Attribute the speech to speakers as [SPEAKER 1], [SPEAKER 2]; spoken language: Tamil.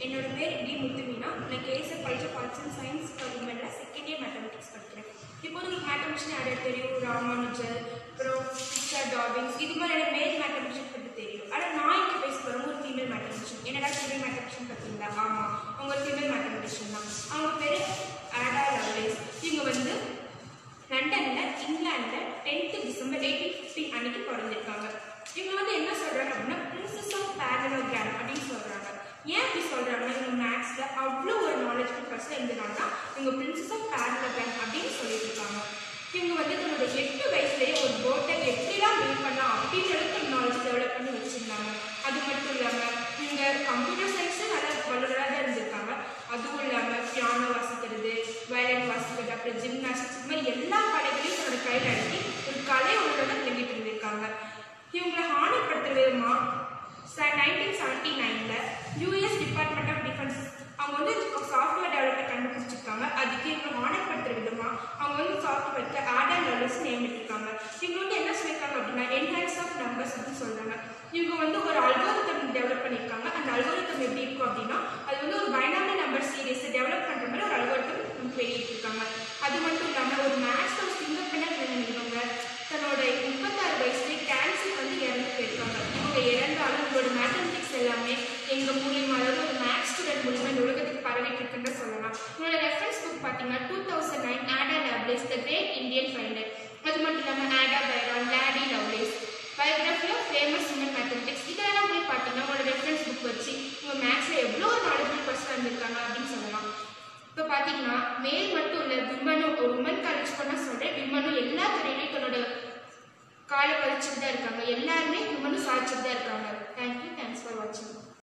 [SPEAKER 1] என்னோட பேர் டி முத்துமீனா நான் KSF college of arts and science கவர்மெண்ட்டில் செகண்ட் இயர் மேத்தமெட்டிக்ஸ் படிக்கிறேன் இப்போ உங்களுக்கு மேத்தமெட்டிக்ஸ் நிறைய தெரியும் ராமானுஜர் அப்புறம் ரிச்சர்ட் டாபின்ஸ் இது மாதிரியான மேல் மேத்தமெட்டிக்ஸ் பற்றி தெரியும் ஆனால் நான் இங்கே பேச போகிறவங்க ஒரு ஃபீமேல் மேத்தமெட்டிஷியன் என்னடா ஃபீமேல் மேத்தமெட்டிஷியன் பார்த்தீங்களா ஆமாம் அவங்க ஒரு ஃபீமேல் மேத்தமெட்டிஷியன் தான் அவங்க பேர் ஆடா லவ்லேஸ் இவங்க வந்து லண்டனில் இங்கிலாண்டில் டென்த்து டிசம்பர் எயிட்டீன் ஃபிஃப்டி அன்னைக்கு பிறந்திருக்காங்க இவங்க வந்து என்ன சொல்கிறாங்க அப்படின்னா பிரின்சஸ் ஆஃப் பேரலோகிராம் அப்படின்னு சொல்கிறாங்க ஏன் அப்படி சொல்கிறாங்கன்னா இவங்க மேக்ஸில் அவ்வளோ ஒரு நாலேஜ்ஃபுல் பர்சன் இருந்தனால இவங்க பிரின்சஸ் ஆஃப் பேரலோகிராம் அப்படின்னு சொல்லிட்டு இருக்காங்க இவங்க வந்து தன்னோட எட்டு வயசுலேயே ஒரு போட்டை எப்படிலாம் பில்ட் பண்ணலாம் அப்படின்ற அளவுக்கு நாலேஜ் டெவலப் பண்ணி வச்சுருந்தாங்க அது மட்டும் இல்லாமல் இவங்க கம்ப்யூட்டர் சயின்ஸும் நல்லா வல்லுநராக தான் இருந்திருக்காங்க அதுவும் இல்லாமல் பியானோ வாசிக்கிறது வயலின் வாசிக்கிறது அப்புறம் ஜிம்னாஸ்டிக்ஸ் இது மாதிரி எல்லா கலைகளையும் தன்னோட கையில் அடக்கி ஒரு கலை உணர்வுடன் விளங்கிட்டு இருந்திருக்காங்க இவங்களை ஆணைப்படுத்துற விதமா நைன்டீன் செவன்டி நைனில் யூஎஸ் டிபார்ட்மெண்ட் ஆஃப் டிஃபென்ஸ் அவங்க வந்து சாஃப்ட்வேர் டெவலப்பர் கண்டுபிடிச்சிருக்காங்க அதுக்கு இவங்க ஆணைப்படுத்துற விதமா அவங்க வந்து சாஃப்ட்வேருக்கு ஆடர் லெவல்ஸ் நியமிட்டிருக்காங்க இவங்க வந்து என்ன சொல்லியிருக்காங்க அப்படின்னா என்ஹான்ஸ் ஆஃப் நம்பர்ஸ் அப்படின்னு சொல்றாங்க